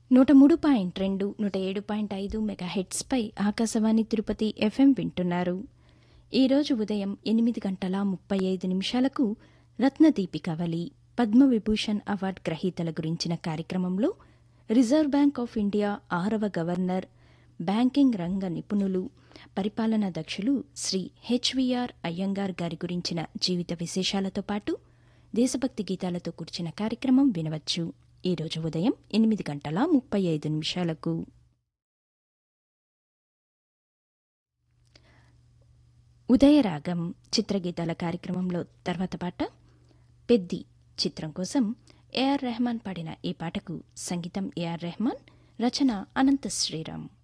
నూట మూడు పాయింట్ రెండు నూట ఏడు పాయింట్ ఐదు మెగా హెడ్స్పై ఆకాశవాణి తిరుపతి ఎఫ్ఎం వింటున్నారు ఈరోజు ఉదయం ఎనిమిది గంటల ముప్పై ఐదు నిమిషాలకు రత్నదీపికవలి పద్మవిభూషణ్ అవార్డు గ్రహీతల గురించిన కార్యక్రమంలో రిజర్వ్ బ్యాంక్ ఆఫ్ ఇండియా ఆరవ గవర్నర్ బ్యాంకింగ్ రంగ నిపుణులు పరిపాలనా దక్షులు శ్రీ హెచ్విఆర్ అయ్యంగార్ గారి గురించిన జీవిత విశేషాలతో పాటు దేశభక్తి గీతాలతో కూర్చిన కార్యక్రమం వినవచ్చు ఈరోజు ఉదయం ఎనిమిది గంటల ముప్పై ఐదు నిమిషాలకు ఉదయరాగం చిత్రగీతాల కార్యక్రమంలో తర్వాత పాట పెద్ది చిత్రం కోసం ఏఆర్ రెహమాన్ పాడిన ఈ పాటకు సంగీతం ఏఆర్ రెహమాన్ రచన అనంత శ్రీరామ్